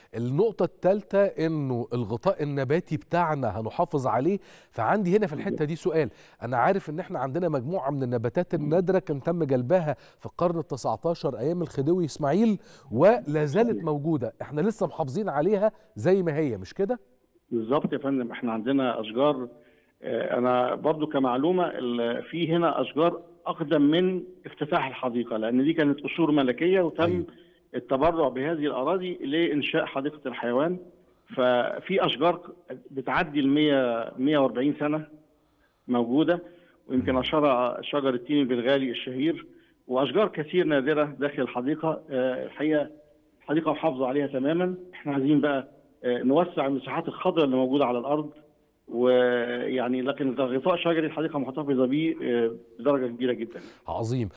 النقطة الثالثة انه الغطاء النباتي بتاعنا هنحافظ عليه فعندي هنا في الحتة دي سؤال انا عارف ان احنا عندنا مجموعة من النباتات النادرة كان تم جلبها في القرن ال19 ايام الخديوي اسماعيل ولا زالت موجودة احنا لسه محافظين عليها زي ما هي مش كده بالظبط يا فندم احنا عندنا اشجار آه، انا برضو كمعلومه ال- في هنا اشجار اقدم من افتتاح الحديقه لان دي كانت قصور ملكيه وتم أيوة. أيوه. التبرع بهذه الاراضي لانشاء حديقه الحيوان ففي اشجار بتعدي ال 100 140 سنه موجوده ويمكن اشهرها شجر التين البلغالي الشهير واشجار كثير نادره داخل الحديقه آه، الحقيقه الحديقه محافظه عليها تماما احنا عايزين بقى آه، نوسع المساحات الخضراء اللي موجوده على الارض ويعني لكن غطاء شجري الحديقه محتفظه بيه آه، بدرجه كبيره جدا عظيم